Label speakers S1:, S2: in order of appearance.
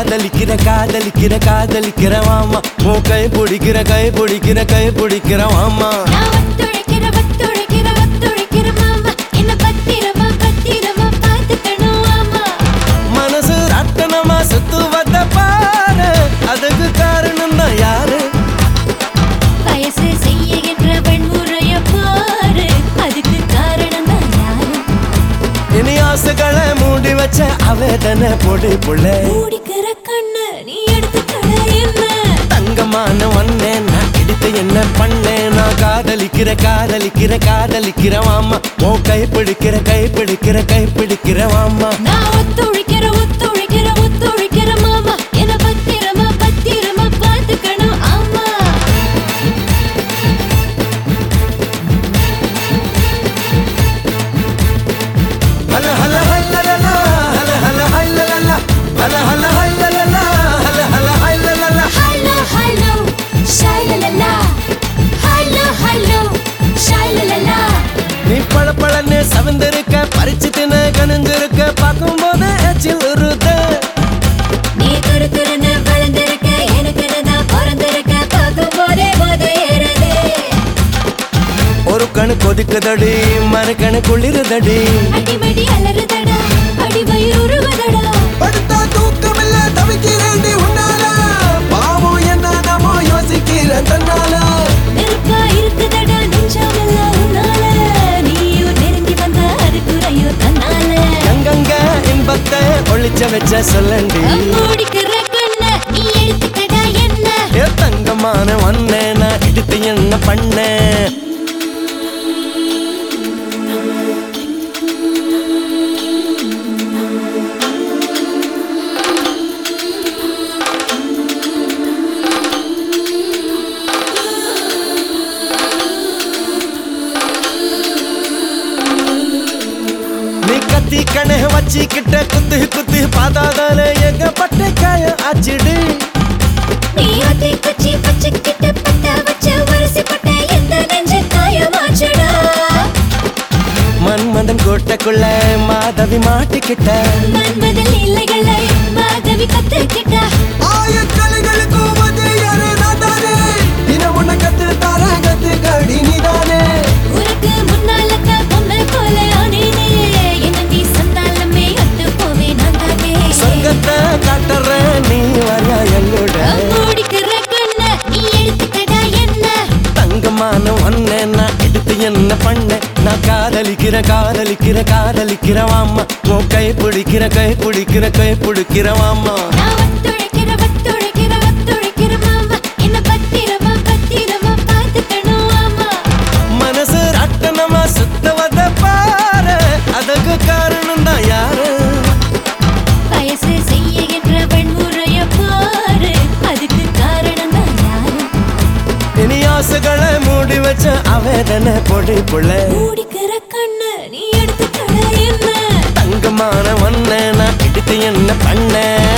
S1: காதலிக்கிற காதலிக்கிற காதலிக்கிற வாமா உன் கை பிடிக்கிற கை பிடிக்கிற கை பிடிக்கிற வாமா
S2: நான் ஒத்துழைக்கிற ஒத்துழைக்கிற ஒத்துழைக்கிற மாமா என்ன பத்திரமா பத்திரமா பார்த்துக்கணும் ஆமா
S1: மனசு ரட்டனமா சுத்துவத பாரு அதுக்கு காரணம் தான் யாரு
S2: வயசு செய்யுகின்ற வன்முறைய பாரு அதுக்கு காரணம் தான் யாரு
S1: இனி ஆசைகளை மூடி வச்ச அவேதனை பொடி புள்ள
S2: மூடிக்கிற கண்ணு நீ எடுத்துக்கட என்ன
S1: தங்கமான வந்தேன் நான் எடுத்து என்ன பண்ணேன் நான் காதலிக்கிற காதலிக்கிற காதலிக்கிற வாமா உன் கை பிடிக்கிற கை பிடிக்கிற கை பிடிக்கிற வாமா
S2: நான் ஒத்துழைக்கிற ஒத்துழைக்கிற ஒத்துழைக்கிற மாமா என்ன பத்திரமா பத்திரமா பார்த்துக்கணும் ஆமா
S1: ஹல ஹல ஹல்லலலா, ஹல ஹல ஹல்லலலா, ஹல ஹல ஹல்லலலா, ஹல ஹல ஹல்லலலா.
S2: ஹலோ ஹலோ ஷைலலலா ஹலோ ஹலோ ஷைலலலா
S1: நீ பளபளன்னு சவந்திருக்க பறிச்சு தின கணிஞ்சிருக்க பார்க்கும்போது எச்சில் உருது
S2: நீ துரு துருன்னு வளர்ந்திருக்க எனக்கு தான் பிறந்திருக்க பார்க்கும் போதே போதை ஏறுது
S1: ஒரு கணு கொதிக்குதடி மறு கணு குளிருதடி
S2: அடிமடி அலறுதடா அடி வயிறு உருவதடா
S1: படுத்தா தூக்கமில்ல தவிக்கிறேன்டி உன்னால பாவம் என்ன நம்ம யோசிக்கிறேன் தன்னால
S2: நெருப்பா இருக்குதடா நெஞ்சாமல்ல உன்னால நீயும் நெருங்கி வந்த அது குறையோ தன்னால
S1: எங்கெங்க இன்பத்தை ஒளிச்ச வச்ச சொல்லண்டி
S2: மூடிக்கிற கண்ண நீ எடுத்துக்கடா என்ன
S1: ஏ தங்கமான வந்தேன் நான் எடுத்து என்ன பண்ணேன் நீ கத்தி கணே வச்சிக்கிட்ட குத்து குத்து பாதாதால எங்க பட்ட காயம் ஆச்சிடு
S2: நீ அதை குச்சி பச்சைக்கிட்ட பட்ட வச்ச வரிசை பட்ட எந்த நெஞ்சு காயமாச்சடா
S1: மன்மதன் கோட்டைக்குள்ள மாதவி மாட்டிக்கிட்ட
S2: மன்மதல் இல்லைகளை மாதவி கத்துக்கிட்டா
S1: ஆயக்கலைகளுக்கும் மதியாரே நாதானே தினம் உன்னை கத்து தார கத்து கடி நீதானே
S2: உனக்கு முன்னால தான் பொம்மை போல ஆனேனே என்ன நீ சொன்னாலுமே ஒத்து போவே நான் தானே
S1: சொர்க்கத்தை காட்டுற நீ வரையா எங்கூட
S2: மூடிக்கிற கண்ண நீ எடுத்துக்கடா என்ன
S1: தங்கமான ஒன்ன நான் எடுத்து என்ன பண்ண நான் காதலிக்கிற காதலிக்கிற காதலிக்கிற வாமா உன் கை பிடிக்கிற கை பிடிக்கிற கை பிடிக்கிற வாமா
S2: நான் ஒத்துழைக்கிற ஒத்துழைக்கிற ஒத்துழைக்கிற மாமா என்ன பத்திரமா பத்திரமா பார்த்துக்கணும் ஆமா
S1: மனசு ரட்டனமா சுத்தவத பாரு அதுக்கு காரணம் தான் யாரு
S2: வயசு செய்யுகின்ற வன்முறைய பாரு அதுக்கு காரணம் தான் யாரு
S1: இனி ஆசைகளை மூடி வச்ச அவேதனை பொடி புள்ள
S2: மூடிக்கிற கண்ணு நீ எடுத்துக்கட என்ன
S1: தங்கமான ஒன்ன நான் எடுத்து என்ன பண்ண